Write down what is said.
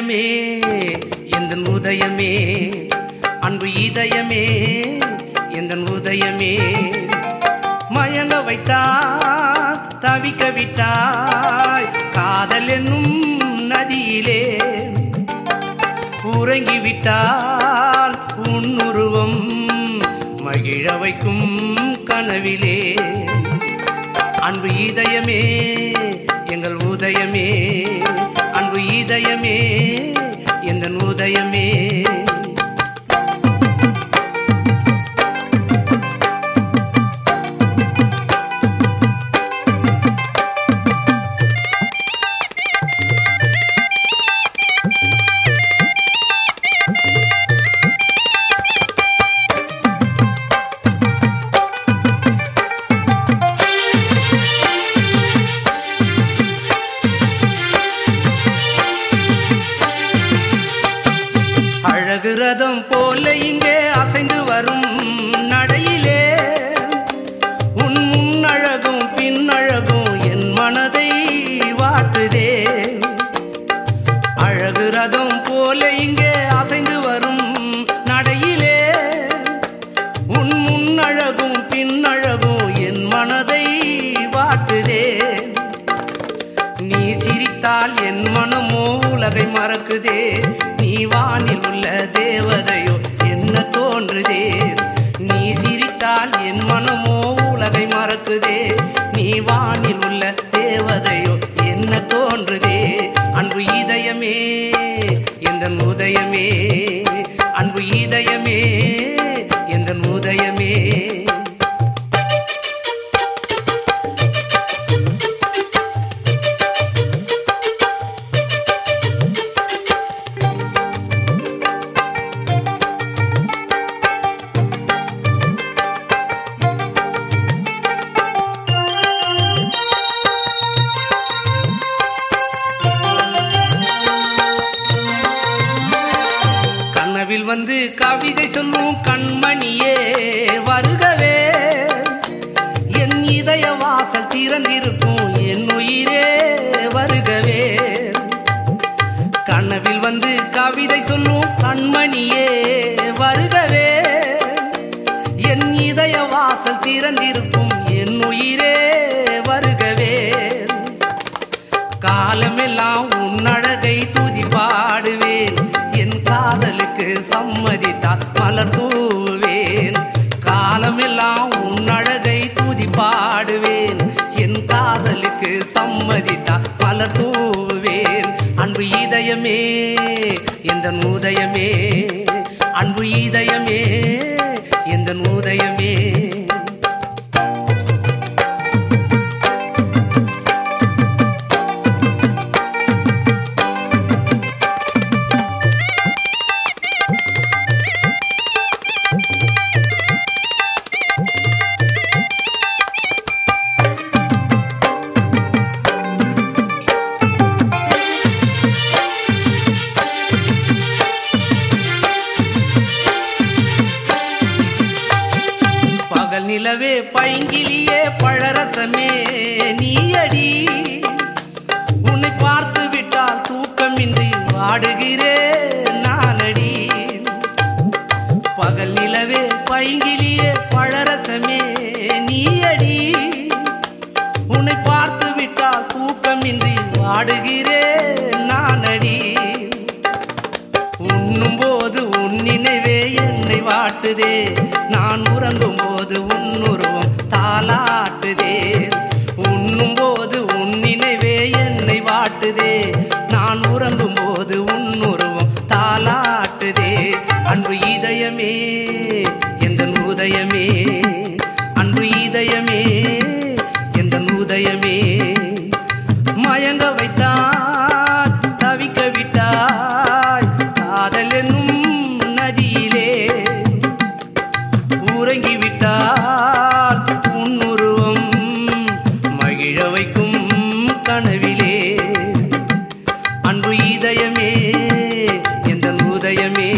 இதயமே எந்த உதயமே அன்பு இதயமே எந்த உதயமே மயங்க வைத்தாய் தவிக்க விட்டாய் காதல் என்னும் நதியிலே உறங்கி விட்டால் உன்னுருவம் மகிழ வைக்கும் கனவிலே அன்பு இதயமே எங்கள் உதயமே அன்பு இதயமே எந்த உதயமே அழகு ரதம் போல இங்கே அசைந்து வரும் நடையிலே உன் முன்னழகும் பின்னழகும் என் மனதை வாட்டுதே அழகு ரதம் போல இங்கே அசைந்து வரும் நடையிலே உன் முன்னழகும் பின்னழகும் என் மனதை வாட்டுதே நீ சிரித்தால் என் மனமோ உலகை மறக்குதே நீ வானில் உள்ள தேவதையோ என்ன தோன்றுதே நீ சிரித்தால் என் மனமோ உலகை மறக்குதே நீ வானில் உள்ள தேவதையோ என்ன தோன்றுதே அன்பு இதயமே எந்த உதயமே அன்பு இதயமே எந்த உதயமே கனவில் வந்து கவிதை சொல்லும் கண்மணியே வருகவே என் இதய வாசல் திறந்திருக்கும் என் உயிரே வருகவே கனவில் வந்து கவிதை சொல்லும் கண்மணியே வருகவே என் இதய வாசல் திறந்திருக்கும் என் உயிரே வருகவே காலமெல்லாம் உன் அழகை துதி பாடுவேன் என் காதலுக்கு சம்மதித்தால் மலர் தூவேன் காலமெல்லாம் உன் அழகை துதி பாடுவேன் என் காதலுக்கு சம்மதித்தால் மலர் தூவேன் அன்பு இதயமே எந்த உதயமே அன்பு இதயமே எந்த உதயமே பகல் நிலவே பைங்கிலியே பழரசமே நீயடி உன்னை பார்த்து விட்டால் தூக்கமின்றி வாடுகிறேன் நானடி பகல் நிலவே பைங்கிலியே பழரசமே நீயடி உன்னை பார்த்து விட்டால் தூக்கமின்றி வாடுகிறேன் நானடி உண்ணும் போது உன் நினைவே என்னை வாட்டுதே நான் உறங்கும் போது உன் உருவம் தாலாட்டுதே உண்ணும் போது உன் நினைவே என்னை வாட்டுதே நான் உறங்கும் போது உன் உருவம் தாலாட்டுதே அன்பு இதயமே எந்த உதயமே அன்பு இதயமே எந்த உதயமே மயங்க வைத்தான் தவிக்க விட்டாய் காதல் என்னும் நதியிலே உறங்கி விட்டால் உன் உருவம் மகிழ வைக்கும் கனவிலே அன்பு இதயமே எந்த உதயமே